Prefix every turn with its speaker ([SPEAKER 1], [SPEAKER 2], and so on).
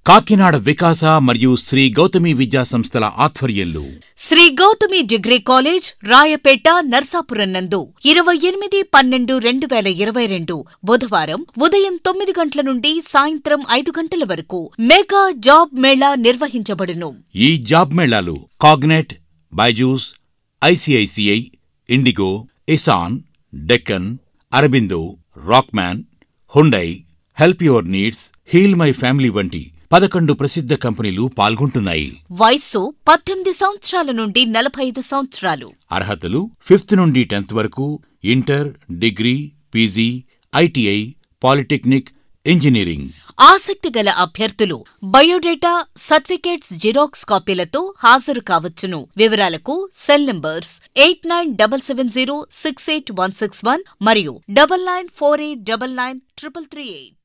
[SPEAKER 1] కాకినాడ వికాస మరియు శ్రీ గౌతమి విద్యా సంస్థల ఆధ్వర్యంలో
[SPEAKER 2] శ్రీ గౌతమి డిగ్రీ కాలేజ్ రాయపేట నర్సాపురం నందు ఇరవై ఎనిమిది పన్నెండు రెండు వేల ఇరవై రెండు బుధవారం ఉదయం తొమ్మిది గంటల నుండి సాయంత్రం ఐదు గంటల వరకు మెగా జాబ్ మేళా నిర్వహించబడును
[SPEAKER 1] ఈ జాబ్ మేళాలో కాగ్నెట్ బైజూస్ ఐసిఐసిఐ ఇండిగో ఇసాన్ Deccan Aurobindo Rockman Hyundai help your needs heal my family వంటి పదకొండు ప్రసిద్ధ కంపెనీలు పాల్గొంటున్నాయి
[SPEAKER 2] వయస్సు పద్దెనిమిది సంవత్సరాల నుండి నలభై ఐదు సంవత్సరాలు
[SPEAKER 1] అర్హతలు ఫిఫ్త్ నుండి టెన్త్ వరకు inter degree PG ITI polytechnic engineering
[SPEAKER 2] ఆసక్తి గల అభ్యర్థులు బయోడేటా సర్టిఫికేట్స్ జిరాక్స్ కాపీలతో హాజరు కావచ్చును వివరాలకు cell numbers eight nine double seven zero six eight one six one మరియు double nine four eight double nine triple three eight